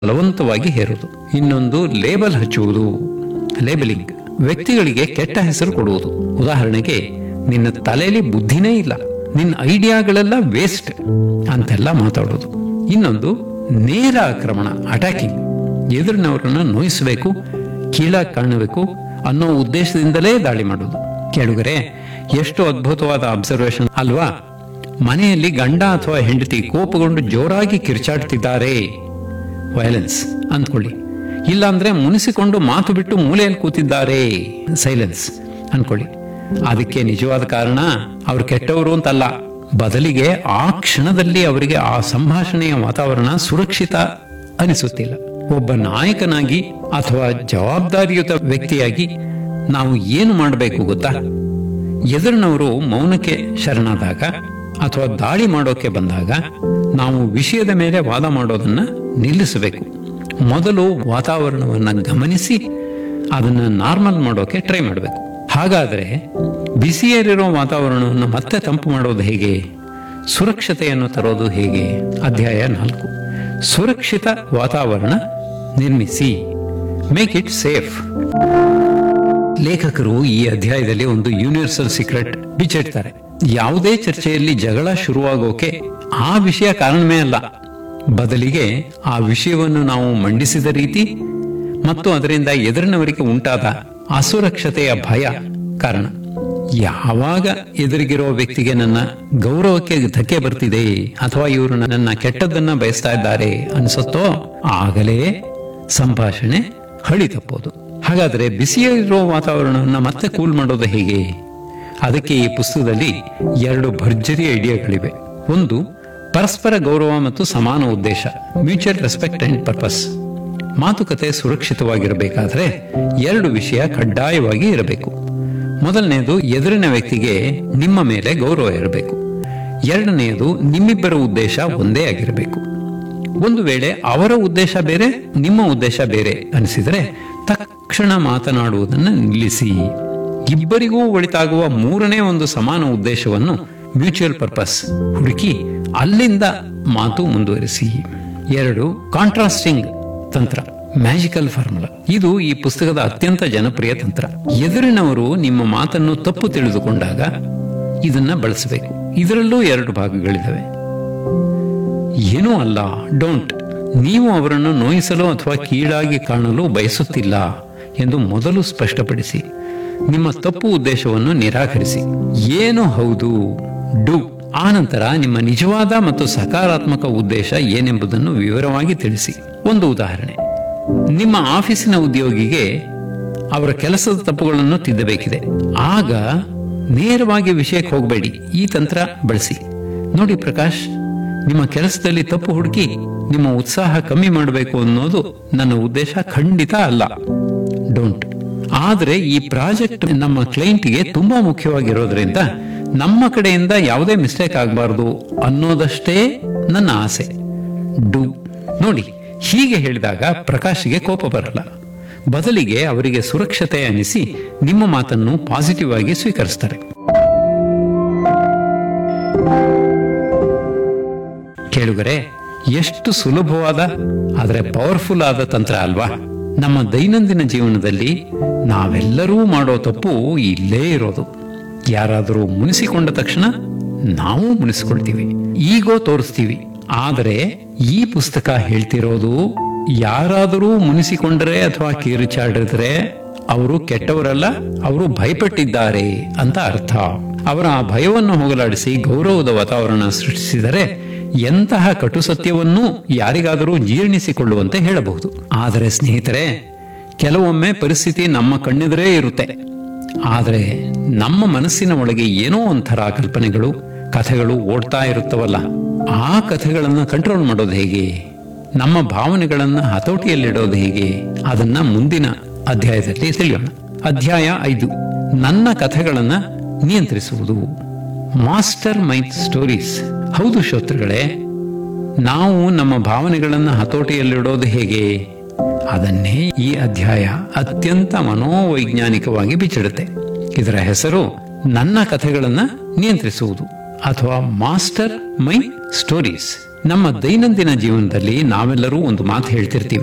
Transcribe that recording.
ಬಲವಂತವಾಗಿ ಹೇರುವುದು ಇನ್ನೊಂದು ಲೇಬಲ್ ಹಚ್ಚುವುದು ಲೇಬಲಿಂಗ್ ವ್ಯಕ್ತಿಗಳಿಗೆ ಕೆಟ್ಟ ಹೆಸರು ಕೊಡುವುದು ಉದಾಹರಣೆಗೆ ನಿನ್ನ ತಲೆಯಲ್ಲಿ ಬುದ್ಧಿನೇ ಇಲ್ಲ ನಿನ್ನ ಐಡಿಯಾಗಳೆಲ್ಲ ವೇಸ್ಟ್ ಅಂತೆಲ್ಲ ಮಾತಾಡೋದು ಇನ್ನೊಂದು ನೇರ ಆಕ್ರಮಣ ಅಟ್ಯಾಕಿಂಗ್ ಎದುರಿನವರನ್ನ ನೋಯಿಸಬೇಕು ಕೀಳಾಗಿ ಕಾಣಬೇಕು ಅನ್ನೋ ಉದ್ದೇಶದಿಂದಲೇ ದಾಳಿ ಮಾಡೋದು ಕೇಳುಗರೆ ಎಷ್ಟು ಅದ್ಭುತವಾದ ಅಬ್ಸರ್ವೇಷನ್ ಅಲ್ವಾ ಮನೆಯಲ್ಲಿ ಗಂಡ ಅಥವಾ ಹೆಂಡತಿ ಕೋಪಗೊಂಡು ಜೋರಾಗಿ ಕಿರ್ಚಾಡ್ತಿದ್ದಾರೆ ವೈಲೆನ್ಸ್ ಅಂದ್ಕೊಳ್ಳಿ ಇಲ್ಲಾಂದ್ರೆ ಮುನಿಸಿಕೊಂಡು ಮಾತು ಬಿಟ್ಟು ಮೂಲೆಯಲ್ಲಿ ಕೂತಿದ್ದಾರೆ ಸೈಲೆನ್ಸ್ ಅನ್ಕೊಳ್ಳಿ ಅದಕ್ಕೆ ನಿಜವಾದ ಕಾರಣ ಅವ್ರು ಕೆಟ್ಟವರು ಅಂತಲ್ಲ ಬದಲಿಗೆ ಆ ಕ್ಷಣದಲ್ಲಿ ಅವರಿಗೆ ಆ ಸಂಭಾಷಣೆಯ ವಾತಾವರಣ ಸುರಕ್ಷಿತ ಅನಿಸುತ್ತಿಲ್ಲ ಒಬ್ಬ ನಾಯಕನಾಗಿ ಅಥವಾ ಜವಾಬ್ದಾರಿಯುತ ವ್ಯಕ್ತಿಯಾಗಿ ನಾವು ಏನು ಮಾಡಬೇಕು ಗೊತ್ತಾ ಎದುರಿನವರು ಮೌನಕ್ಕೆ ಶರಣಾದಾಗ ಅಥವಾ ದಾಳಿ ಮಾಡೋಕೆ ಬಂದಾಗ ನಾವು ವಿಷಯದ ಮೇಲೆ ವಾದ ಮಾಡೋದನ್ನ ನಿಲ್ಲಿಸಬೇಕು ಮೊದಲು ವಾತಾವರಣವನ್ನ ಗಮನಿಸಿ ಅದನ್ನ ನಾರ್ಮಲ್ ಮಾಡೋಕೆ ಟ್ರೈ ಮಾಡಬೇಕು ಹಾಗಾದ್ರೆ ಬಿಸಿಯೇರಿರೋ ವಾತಾವರಣವನ್ನು ಮತ್ತೆ ತಂಪು ಮಾಡೋದು ಹೇಗೆ ಸುರಕ್ಷತೆಯನ್ನು ತರೋದು ಹೇಗೆ ಅಧ್ಯಾಯ ನಾಲ್ಕು ಸುರಕ್ಷಿತ ವಾತಾವರಣ ನಿರ್ಮಿಸಿ ಮೇಕ್ ಇಟ್ ಸೇಫ್ ಲೇಖಕರು ಈ ಅಧ್ಯಾಯದಲ್ಲಿ ಒಂದು ಯೂನಿವರ್ಸಲ್ ಸೀಕ್ರೆಟ್ ಬಿಚ್ಚಿಡ್ತಾರೆ ಯಾವುದೇ ಚರ್ಚೆಯಲ್ಲಿ ಜಗಳ ಶುರುವಾಗೋಕೆ ಆ ವಿಷಯ ಕಾರಣವೇ ಅಲ್ಲ ಬದಲಿಗೆ ಆ ವಿಷಯವನ್ನು ನಾವು ಮಂಡಿಸಿದ ರೀತಿ ಮತ್ತು ಅದರಿಂದ ಎದುರಿನವರಿಗೆ ಉಂಟಾದ ಅಸುರಕ್ಷತೆಯ ಭಯ ಕಾರಣ ಯಾವಾಗ ಎದುರಿಗಿರೋ ವ್ಯಕ್ತಿಗೆ ನನ್ನ ಗೌರವಕ್ಕೆ ಧಕ್ಕೆ ಬರ್ತಿದೆ ಅಥವಾ ಇವರು ನನ್ನ ಕೆಟ್ಟದ್ದನ್ನ ಬಯಸ್ತಾ ಇದ್ದಾರೆ ಅನ್ಸುತ್ತೋ ಆಗಲೇ ಸಂಭಾಷಣೆ ಹಳಿ ತಪ್ಪೋದು ಹಾಗಾದ್ರೆ ಬಿಸಿಯಿರೋ ವಾತಾವರಣವನ್ನ ಮತ್ತೆ ಕೂಲ್ ಮಾಡೋದು ಹೇಗೆ ಅದಕ್ಕೆ ಈ ಪುಸ್ತಕದಲ್ಲಿ ಎರಡು ಭರ್ಜರಿ ಐಡಿಯಾಗಳಿವೆ ಒಂದು ಪರಸ್ಪರ ಗೌರವ ಮತ್ತು ಸಮಾನ ಉದ್ದೇಶ ಮ್ಯೂಚುವಲ್ ರೆಸ್ಪೆಕ್ಟ್ ಅಂಡ್ ಪರ್ಪಸ್ ಮಾತುಕತೆ ಸುರಕ್ಷಿತವಾಗಿರಬೇಕಾದ್ರೆ ಎರಡು ವಿಷಯ ಕಡ್ಡಾಯವಾಗಿ ಇರಬೇಕು ಮೊದಲನೆಯದು ಎದುರಿನ ವ್ಯಕ್ತಿಗೆ ನಿಮ್ಮ ಮೇಲೆ ಗೌರವ ಇರಬೇಕು ಎರಡನೆಯದು ನಿಮ್ಮಿಬ್ಬರ ಉದ್ದೇಶ ಒಂದೇ ಆಗಿರಬೇಕು ಒಂದು ವೇಳೆ ಅವರ ಉದ್ದೇಶ ಬೇರೆ ನಿಮ್ಮ ಉದ್ದೇಶ ಬೇರೆ ಅನಿಸಿದರೆ ತಕ್ಷಣ ಮಾತನಾಡುವುದನ್ನು ನಿಲ್ಲಿಸಿ ಇಬ್ಬರಿಗೂ ಒಳಿತಾಗುವ ಮೂರನೇ ಒಂದು ಸಮಾನ ಉದ್ದೇಶವನ್ನು ಮ್ಯೂಚುವಲ್ ಪರ್ಪಸ್ ಹುಡುಕಿ ಅಲ್ಲಿಂದ ಮಾತು ಮುಂದುವರಿಸಿ ಎರಡು ಕಾಂಟ್ರಾಸ್ಟಿಂಗ್ ತಂತ್ರ ಮ್ಯಾಜಿಕಲ್ ಫಾರ್ಮುಲಾ ಇದು ಈ ಪುಸ್ತಕದ ಅತ್ಯಂತ ಜನಪ್ರಿಯ ತಂತ್ರ ಎದುರಿನವರು ನಿಮ್ಮ ಮಾತನ್ನು ತಪ್ಪು ತಿಳಿದುಕೊಂಡಾಗ ಇದನ್ನ ಬಳಸಬೇಕು ಇದರಲ್ಲೂ ಎರಡು ಭಾಗಗಳಿವೆ ಏನೂ ಅಲ್ಲ ಡೋಂಟ್ ನೀವು ಅವರನ್ನು ನೋಯಿಸಲು ಅಥವಾ ಕೀಳಾಗಿ ಕಾಣಲು ಬಯಸುತ್ತಿಲ್ಲ ಎಂದು ಮೊದಲು ಸ್ಪಷ್ಟಪಡಿಸಿ ನಿಮ್ಮ ತಪ್ಪು ಉದ್ದೇಶವನ್ನು ನಿರಾಕರಿಸಿ ಏನು ಹೌದು ಡು ಆನಂತರ ನಿಮ್ಮ ನಿಜವಾದ ಮತ್ತು ಸಕಾರಾತ್ಮಕ ಉದ್ದೇಶ ಏನೆಂಬುದನ್ನು ವಿವರವಾಗಿ ತಿಳಿಸಿ ಒಂದು ಉದಾಹರಣೆ ನಿಮ್ಮ ಆಫೀಸಿನ ಉದ್ಯೋಗಿಗೆ ಅವರ ಕೆಲಸದ ತಪ್ಪುಗಳನ್ನು ತಿದ್ದಬೇಕಿದೆ ಆಗ ನೇರವಾಗಿ ವಿಷಯಕ್ಕೆ ಹೋಗಬೇಡಿ ಈ ತಂತ್ರ ಬಳಸಿ ನೋಡಿ ಪ್ರಕಾಶ್ ನಿಮ್ಮ ಕೆಲಸದಲ್ಲಿ ತಪ್ಪು ಹುಡುಕಿ ನಿಮ್ಮ ಉತ್ಸಾಹ ಕಮ್ಮಿ ಮಾಡಬೇಕು ಅನ್ನೋದು ನನ್ನ ಉದ್ದೇಶ ಖಂಡಿತ ಅಲ್ಲ ಡೋಂಟ್ ಆದ್ರೆ ಈ ಪ್ರಾಜೆಕ್ಟ್ ನಮ್ಮ ಕ್ಲೈಂಟ್ಗೆ ತುಂಬಾ ಮುಖ್ಯವಾಗಿರೋದ್ರಿಂದ ನಮ್ಮ ಕಡೆಯಿಂದ ಯಾವುದೇ ಮಿಸ್ಟೇಕ್ ಆಗಬಾರದು ಅನ್ನೋದಷ್ಟೇ ನನ್ನ ಆಸೆ ಡು ನೋಡಿ ಹೀಗೆ ಹೇಳಿದಾಗ ಪ್ರಕಾಶ್ಗೆ ಕೋಪ ಬರಲ್ಲ ಬದಲಿಗೆ ಅವರಿಗೆ ಸುರಕ್ಷತೆ ಅನಿಸಿ ನಿಮ್ಮ ಮಾತನ್ನು ಪಾಸಿಟಿವ್ ಆಗಿ ಸ್ವೀಕರಿಸ್ತಾರೆ ಕೇಳುಗರೆ ಎಷ್ಟು ಸುಲಭವಾದ ಆದರೆ ಪವರ್ಫುಲ್ ಆದ ತಂತ್ರ ಅಲ್ವಾ ನಮ್ಮ ದೈನಂದಿನ ಜೀವನದಲ್ಲಿ ನಾವೆಲ್ಲರೂ ಮಾಡೋ ತಪ್ಪು ಇಲ್ಲೇ ಇರೋದು ಯಾರಾದರೂ ಮುನಿಸಿಕೊಂಡ ತಕ್ಷಣ ನಾವು ಮುನಿಸಿಕೊಳ್ತೀವಿ ಈಗೋ ತೋರಿಸ್ತೀವಿ ಆದರೆ ಈ ಪುಸ್ತಕ ಹೇಳ್ತಿರೋದು ಯಾರಾದರೂ ಮುನಿಸಿಕೊಂಡ್ರೆ ಅಥವಾ ಕಿರುಚಾಡಿದ್ರೆ ಅವರು ಕೆಟ್ಟವರಲ್ಲ ಅವರು ಭಯಪಟ್ಟಿದ್ದಾರೆ ಅಂತ ಅರ್ಥ ಅವರ ಆ ಭಯವನ್ನು ಹೋಗಲಾಡಿಸಿ ಗೌರವದ ವಾತಾವರಣ ಸೃಷ್ಟಿಸಿದರೆ ಎಂತಹ ಕಟು ಸತ್ಯವನ್ನೂ ಯಾರಿಗಾದರೂ ಜೀರ್ಣಿಸಿಕೊಳ್ಳುವಂತೆ ಹೇಳಬಹುದು ಆದರೆ ಸ್ನೇಹಿತರೆ ಕೆಲವೊಮ್ಮೆ ಪರಿಸ್ಥಿತಿ ನಮ್ಮ ಕಣ್ಣೆದುರೇ ಇರುತ್ತೆ ಆದರೆ ನಮ್ಮ ಮನಸ್ಸಿನ ಒಳಗೆ ಏನೋ ಒಂಥರ ಕಲ್ಪನೆಗಳು ಕಥೆಗಳು ಓಡ್ತಾ ಇರುತ್ತವಲ್ಲ ಆ ಕಥೆಗಳನ್ನು ಕಂಟ್ರೋಲ್ ಮಾಡೋದು ಹೇಗೆ ನಮ್ಮ ಭಾವನೆಗಳನ್ನು ಹತೋಟಿಯಲ್ಲಿಡೋದು ಹೇಗೆ ಅದನ್ನ ಮುಂದಿನ ಅಧ್ಯಾಯದಲ್ಲಿ ತಿಳಿಯೋಣ ಅಧ್ಯಾಯ ಐದು ನನ್ನ ಕಥೆಗಳನ್ನ ನಿಯಂತ್ರಿಸುವುದು ಮಾಸ್ಟರ್ ಮೈಂಡ್ ಸ್ಟೋರೀಸ್ ಹೌದು ಶ್ರೋತೃಗಳೇ ನಾವು ನಮ್ಮ ಭಾವನೆಗಳನ್ನು ಹತೋಟಿಯಲ್ಲಿಡೋದು ಹೇಗೆ ಅದನ್ನೇ ಈ ಅಧ್ಯಾಯ ಅತ್ಯಂತ ಮನೋವೈಜ್ಞಾನಿಕವಾಗಿ ಬಿಚ್ಚಿಡುತ್ತೆ ಇದರ ಹೆಸರು ನನ್ನ ಕಥೆಗಳನ್ನ ನಿಯಂತ್ರಿಸುವುದು ಅಥವಾ ಮಾಸ್ಟರ್ ಮೈ ಸ್ಟೋರೀಸ್ ನಮ್ಮ ದೈನಂದಿನ ಜೀವನದಲ್ಲಿ ನಾವೆಲ್ಲರೂ ಒಂದು ಮಾತು ಹೇಳ್ತಿರ್ತೀವಿ